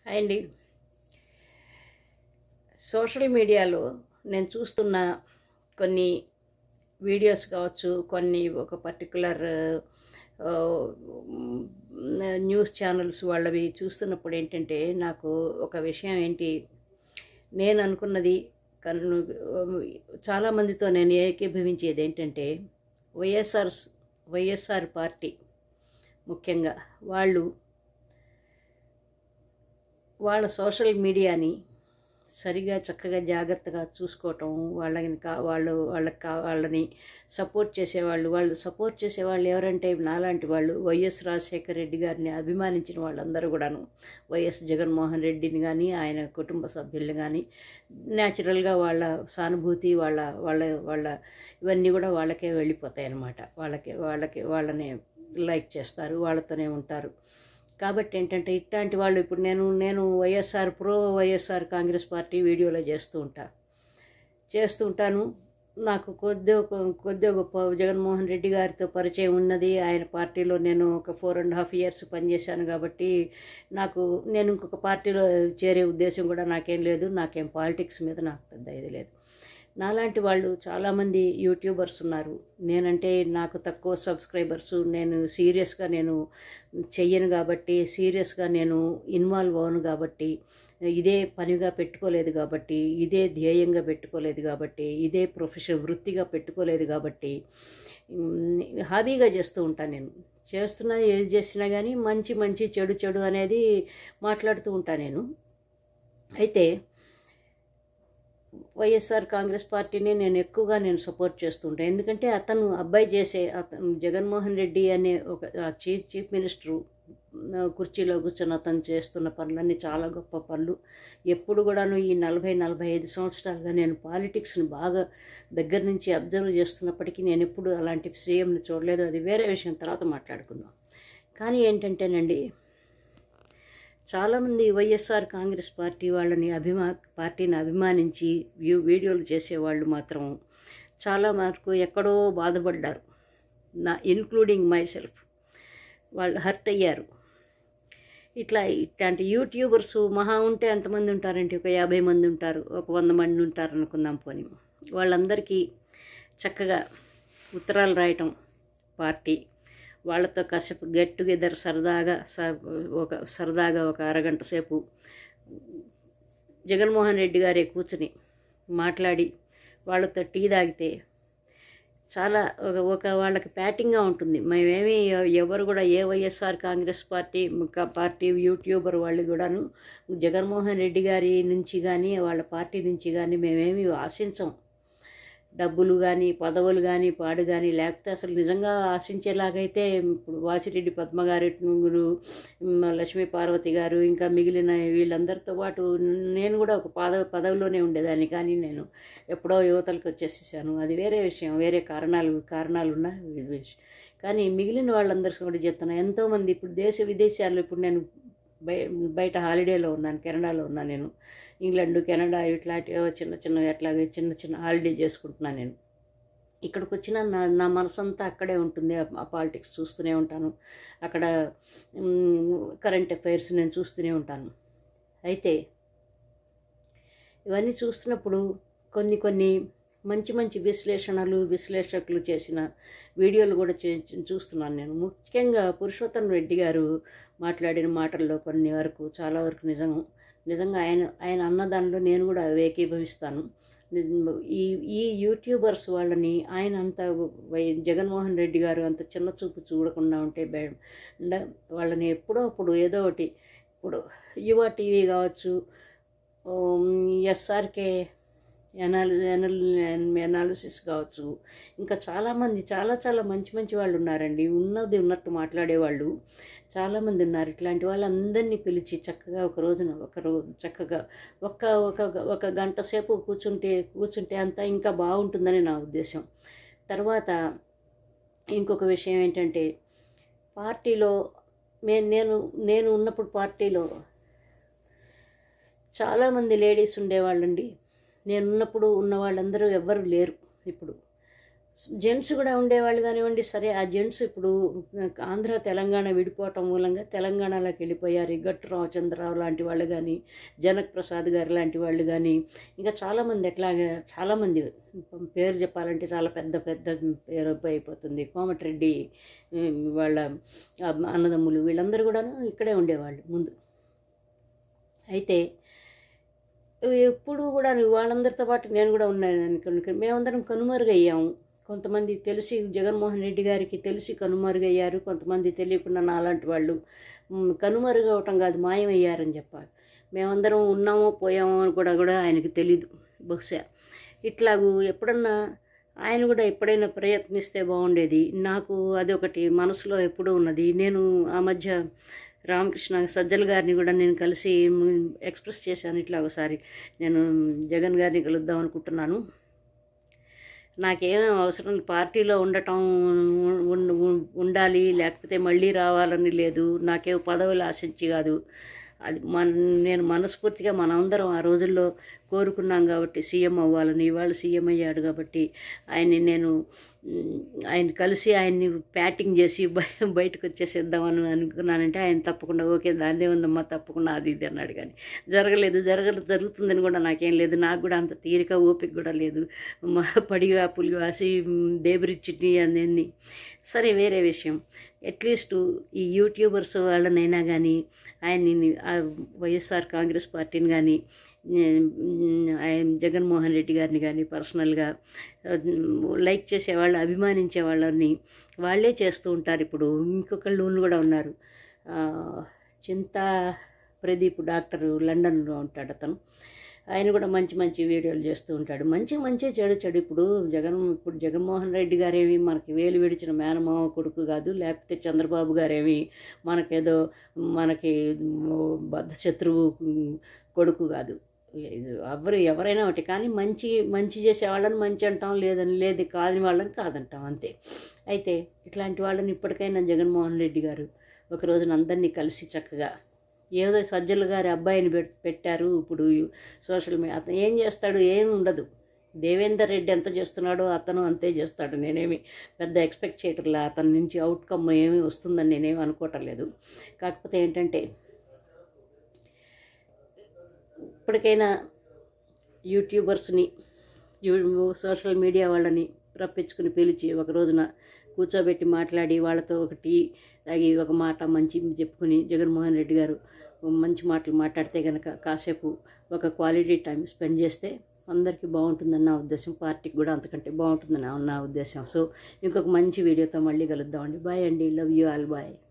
Hi అండి social మీడియాలో నేను చూస్తున్న కొన్ని వీడియోస్ కావచ్చు కొన్ని ఒక పర్టికులర్ న్యూస్ ఛానల్స్ వాళ్ళవి చూస్తున్నప్పుడు ఏంటంటే నాకు ఒక విషయం ఏంటి నేను అనుకున్నది కన్ను చాలామందితో నేను ఏకీభవించేది ఏంటంటే వైఎస్ఆర్ వైఎస్ఆర్ పార్టీ ముఖ్యంగా వాళ్ళు వాళ్ళ సోషల్ మీడియాని సరిగా చక్కగా జాగ్రత్తగా చూసుకోవటం వాళ్ళని కా వాళ్ళు వాళ్ళకి కా వాళ్ళని సపోర్ట్ చేసేవాళ్ళు వాళ్ళు సపోర్ట్ చేసేవాళ్ళు ఎవరంటే నాలాంటి వాళ్ళు వైఎస్ రాజశేఖర రెడ్డి గారిని అభిమానించిన వాళ్ళందరూ కూడాను వైఎస్ జగన్మోహన్ రెడ్డిని కానీ ఆయన కుటుంబ సభ్యుల్ని కానీ న్యాచురల్గా వాళ్ళ సానుభూతి వాళ్ళ వాళ్ళ వాళ్ళ ఇవన్నీ కూడా వాళ్ళకే వెళ్ళిపోతాయి అన్నమాట వాళ్ళకి వాళ్ళకి వాళ్ళని లైక్ చేస్తారు వాళ్ళతోనే ఉంటారు కాబట్టి ఏంటంటే ఇట్లాంటి వాళ్ళు ఇప్పుడు నేను నేను YSR pro YSR Congress party వీడియోలో చేస్తూ ఉంటా చేస్తూ ఉంటాను నాకు కొద్ది కొద్ది గొప్ప జగన్మోహన్ రెడ్డి గారితో పరిచయం ఉన్నది ఆయన పార్టీలో నేను ఒక ఫోర్ అండ్ హాఫ్ ఇయర్స్ పనిచేశాను కాబట్టి నాకు నేను ఇంకొక పార్టీలో చేరే ఉద్దేశం కూడా నాకేం లేదు నాకేం పాలిటిక్స్ మీద నాకు పెద్ద ఇది లేదు నాలాంటి వాళ్ళు చాలామంది యూట్యూబర్స్ ఉన్నారు నేనంటే నాకు తక్కువ సబ్స్క్రైబర్స్ నేను సీరియస్గా నేను చెయ్యను కాబట్టి సీరియస్గా నేను ఇన్వాల్వ్ అవ్వను కాబట్టి ఇదే పనిగా పెట్టుకోలేదు కాబట్టి ఇదే ధ్యేయంగా పెట్టుకోలేదు కాబట్టి ఇదే ప్రొఫెషన్ వృత్తిగా పెట్టుకోలేదు కాబట్టి హాబీగా చేస్తూ ఉంటాను నేను చేస్తున్నా ఏది చేసినా కానీ మంచి మంచి చెడు చెడు అనేది మాట్లాడుతూ ఉంటాను నేను అయితే వైఎస్ఆర్ కాంగ్రెస్ పార్టీని నేను ఎక్కువగా నేను సపోర్ట్ చేస్తుంటాను ఎందుకంటే అతను అబ్బాయి చేసే అతను జగన్మోహన్ రెడ్డి అనే ఒక చీఫ్ చీఫ్ మినిస్టరు కుర్చీలో కూర్చొని అతను చేస్తున్న పనులన్నీ చాలా గొప్ప పనులు ఎప్పుడు కూడాను ఈ నలభై నలభై ఐదు సంవత్సరాలుగా నేను పాలిటిక్స్ని బాగా దగ్గర నుంచి అబ్జర్వ్ చేస్తున్నప్పటికీ నేను ఎప్పుడు అలాంటి సీఎంని చూడలేదు అది వేరే విషయం తర్వాత మాట్లాడుకుందాం కానీ ఏంటంటేనండి చాలామంది వైఎస్ఆర్ కాంగ్రెస్ పార్టీ వాళ్ళని అభిమా పార్టీని అభిమానించి వ్యూ వీడియోలు చేసేవాళ్ళు మాత్రం చాలా వరకు ఎక్కడో బాధపడ్డారు నా ఇన్క్లూడింగ్ మై సెల్ఫ్ వాళ్ళు హర్ట్ అయ్యారు ఇట్లా ఇట్లాంటి యూట్యూబర్స్ మహా ఉంటే ఎంతమంది ఉంటారంటే ఒక యాభై మంది ఉంటారు ఒక వంద మంది ఉంటారు అనుకుందాం పోని వాళ్ళందరికీ చక్కగా ఉత్తరాలు రాయటం పార్టీ వాళ్ళతో కాసేపు గెట్ టుగెదర్ సరదాగా ఒక సరదాగా ఒక అరగంట సేపు జగన్మోహన్ రెడ్డి గారే కూర్చుని మాట్లాడి వాళ్ళతో టీ తాగితే చాలా ఒక ఒక వాళ్ళకి ప్యాటింగ్గా ఉంటుంది మేమేమి ఎవరు కూడా ఏ YSR Congress party party YouTuber వాళ్ళు కూడాను జగన్మోహన్ రెడ్డి గారి నుంచి కానీ వాళ్ళ పార్టీ నుంచి కానీ మేమేమి ఆశించం డబ్బులు కానీ పదవులు కానీ పాడు కానీ లేకపోతే అసలు నిజంగా ఆశించేలాగైతే ఇప్పుడు వాసిరెడ్డి పద్మ గారు లక్ష్మీ పార్వతి గారు ఇంకా మిగిలిన వీళ్ళందరితో పాటు నేను కూడా ఒక పదవి పదవిలోనే ఉండేదాన్ని కానీ నేను ఎప్పుడో యువతలకు వచ్చేసేసాను అది వేరే విషయం వేరే కారణాలు కారణాలు ఉన్న విషయం కానీ మిగిలిన వాళ్ళందరికీ కూడా చెప్తున్నా ఎంతోమంది ఇప్పుడు దేశ విదేశాల్లో ఇప్పుడు నేను బయ బయట హాలిడేలో ఉన్నాను కెనడాలో ఉన్నాను నేను ఇంగ్లాండ్ కెనడా ఇట్లాంటి చిన్న చిన్న ఎట్లాగే చిన్న చిన్న హాలిడే చేసుకుంటున్నాను నేను ఇక్కడికి వచ్చిన నా నా మనసంతా అక్కడే ఉంటుంది ఆ పాలిటిక్స్ చూస్తూనే ఉంటాను అక్కడ కరెంట్ అఫైర్స్ నేను చూస్తూనే ఉంటాను అయితే ఇవన్నీ చూస్తున్నప్పుడు కొన్ని కొన్ని మంచి మంచి విశ్లేషణలు విశ్లేషకులు చేసిన వీడియోలు కూడా చూస్తున్నాను నేను ముఖ్యంగా పురుషోత్తమ్ రెడ్డి గారు మాట్లాడిన మాటల్లో కొన్ని వరకు చాలా వరకు నిజం నిజంగా ఆయన ఆయన అన్న దానిలో నేను కూడా ఏకీభవిస్తాను ఈ ఈ యూట్యూబర్స్ వాళ్ళని ఆయన అంత జగన్మోహన్ రెడ్డి గారు అంత చిన్న చూపు చూడకుండా ఉంటే వాళ్ళని ఎప్పుడో అప్పుడు ఏదో ఒకటి ఇప్పుడు యువ టీవీ కావచ్చు ఎస్ఆర్కే ఎనాలి ఎనాలిసిస్ కావచ్చు ఇంకా చాలామంది చాలా చాలా మంచి మంచి వాళ్ళు ఉన్నారండి ఉన్నది ఉన్నట్టు మాట్లాడేవాళ్ళు చాలామంది ఉన్నారు ఇట్లాంటి వాళ్ళందరినీ పిలిచి చక్కగా ఒక రోజున ఒక రోజు చక్కగా ఒక్క ఒక ఒక గంట సేపు కూర్చుంటే కూర్చుంటే అంతా ఇంకా బాగుంటుందని నా ఉద్దేశం తర్వాత ఇంకొక విషయం ఏంటంటే పార్టీలో మే నేను నేను ఉన్నప్పుడు పార్టీలో చాలామంది లేడీస్ ఉండేవాళ్ళండి నేను ఉన్నప్పుడు ఉన్న వాళ్ళందరూ ఎవ్వరు లేరు ఇప్పుడు జెంట్స్ కూడా ఉండేవాళ్ళు కానివ్వండి సరే ఆ జెంట్స్ ఇప్పుడు ఆంధ్ర తెలంగాణ విడిపోవటం మూలంగా తెలంగాణలోకి వెళ్ళిపోయారు ఈ గట్టు రామచంద్రరావు లాంటి వాళ్ళు కానీ జనక్ ప్రసాద్ గారు లాంటి వాళ్ళు కానీ ఇంకా చాలామంది ఎట్లాగా చాలామంది పేరు చెప్పాలంటే చాలా పెద్ద పెద్ద పేరు అయిపోతుంది కోమటిరెడ్డి ఉమ్, వాళ్ళ ఆ అన్నదమ్ములు వీళ్ళందరూ కూడాను ఇక్కడే ఉండేవాళ్ళు ముందు అయితే ఎప్పుడు కూడా వాళ్ళందరితో పాటు నేను కూడా ఉన్నాను అనుకుని మేమందరం కనుమరుగయ్యాము కొంతమంది తెలిసి జగన్మోహన్ రెడ్డి గారికి తెలిసి కనుమరుగయ్యారు కొంతమంది తెలియకుండా నాలాంటి వాళ్ళు మ్, కనుమరుగవటం కాదు మాయమయ్యారని చెప్పాలి మేమందరం ఉన్నామో పోయామో అని కూడా కూడా ఆయనకి తెలీదు బహుశా ఇట్లాగూ ఎప్పుడన్నా ఆయన కూడా ఎప్పుడైనా ప్రయత్నిస్తే బాగుండేది నాకు అది ఒకటి మనసులో ఎప్పుడూ ఉన్నది నేను ఆ మధ్య రామకృష్ణ సజ్జల గారిని కూడా నేను కలిసి ఎక్స్ప్రెస్ చేశాను ఇట్లా ఒకసారి నేను జగన్ గారిని కలుద్దాం అనుకుంటున్నాను నాకేం అవసరం లేదు. పార్టీలో ఉండటం ఉన్- ఉన్- ఉండాలి లేకపోతే మళ్ళీ రావాలని లేదు నాకేం పదవులు ఆశించి కాదు అది మన నేను మనస్ఫూర్తిగా మనందరం ఆ రోజుల్లో కోరుకున్నాం కాబట్టి సీఎం అవ్వాలని ఇవాళ సీఎం అయ్యాడు కాబట్టి ఆయన్ని నేను మ్, ఆయన కలిసి ఆయన్ని ప్యాటింగ్ చేసి బయ- బయటకు వచ్చేసేద్దామని అనుకున్నానంటే ఆయన తప్పకుండా ఓకే దాన్నే ఉందమ్మా తప్పకుండా అది ఇది అన్నాడు కానీ జరగలేదు జరగ జరుగుతుందని కూడా నాకేం లేదు నాకు కూడా అంత తీరిక ఓపిక కూడా లేదు మా పడిగా పులివాసి దేబరిచ్చిటి అన్నీ సరే వేరే విషయం అట్లీస్ట్ ఈ యూట్యూబర్స్ వాళ్ళనైనా కానీ ఆయన్ని ఆ వైఎస్ఆర్ కాంగ్రెస్ పార్టీని కానీ ఆయన జగన్మోహన్ రెడ్డి గారిని కానీ పర్సనల్గా లైక్ చేసేవాళ్ళు అభిమానించే వాళ్ళని వాళ్ళే చేస్తూ ఉంటారు ఇప్పుడు ఇంకొకళ్ళు కూడా ఉన్నారు ఆ, చింతా ప్రదీప్ డాక్టర్ లండన్లో ఉంటాడు అతను ఆయన కూడా మంచి మంచి వీడియోలు చేస్తూ ఉంటాడు మంచి మంచి చెడు చెడు ఇప్పుడు జగన్ ఇప్పుడు జగన్మోహన్ రెడ్డి గారేమి మనకి వేలు విడిచిన మేనమామ కొడుకు కాదు లేకపోతే చంద్రబాబు గారేమి మనకేదో మనకి బద్ధ శత్రువు కొడుకు కాదు ఎవరు ఎవరైనా ఒకటి కానీ మంచి మంచి చేసే వాళ్ళని మంచి అంటాం లేదని లేదు కాని వాళ్ళని కాదంటాం అంతే అయితే ఇట్లాంటి వాళ్ళని ఇప్పటికైనా జగన్మోహన్ రెడ్డి గారు ఒక రోజున అందరినీ కలిసి చక్కగా ఏదో సజ్జల గారి అబ్బాయిని పెట్ పెట్టారు ఇప్పుడు సోషల్ మీడియా అతను ఏం చేస్తాడు ఏం ఉండదు దేవేందర్ రెడ్డి ఎంత చేస్తున్నాడో అతను అంతే చేస్తాడు నేనేమి పెద్ద ఎక్స్పెక్ట్ చేయటంలా అతని నుంచి అవుట్కమ్ ఏమి వస్తుందని నేనేమి అనుకోవటం లేదు కాకపోతే ఏంటంటే ఇప్పటికైనా యూట్యూబర్స్ని యూ సోషల్ మీడియా వాళ్ళని రప్పించుకుని పిలిచి ఒక రోజున కూర్చోబెట్టి మాట్లాడి వాళ్ళతో ఒక టీ తాగి ఒక మాట మంచి చెప్పుకుని జగన్మోహన్ రెడ్డి గారు మంచి మాటలు మాట్లాడితే కనుక కాసేపు ఒక క్వాలిటీ టైం స్పెండ్ చేస్తే అందరికీ బాగుంటుందని నా ఉద్దేశం పార్టీకి కూడా అంతకంటే బాగుంటుందని నా ఉద్దేశం సో ఇంకొక మంచి వీడియోతో మళ్ళీ కలుద్దామండి బాయ్ అండి లవ్ యూ ఆల్ బాయ్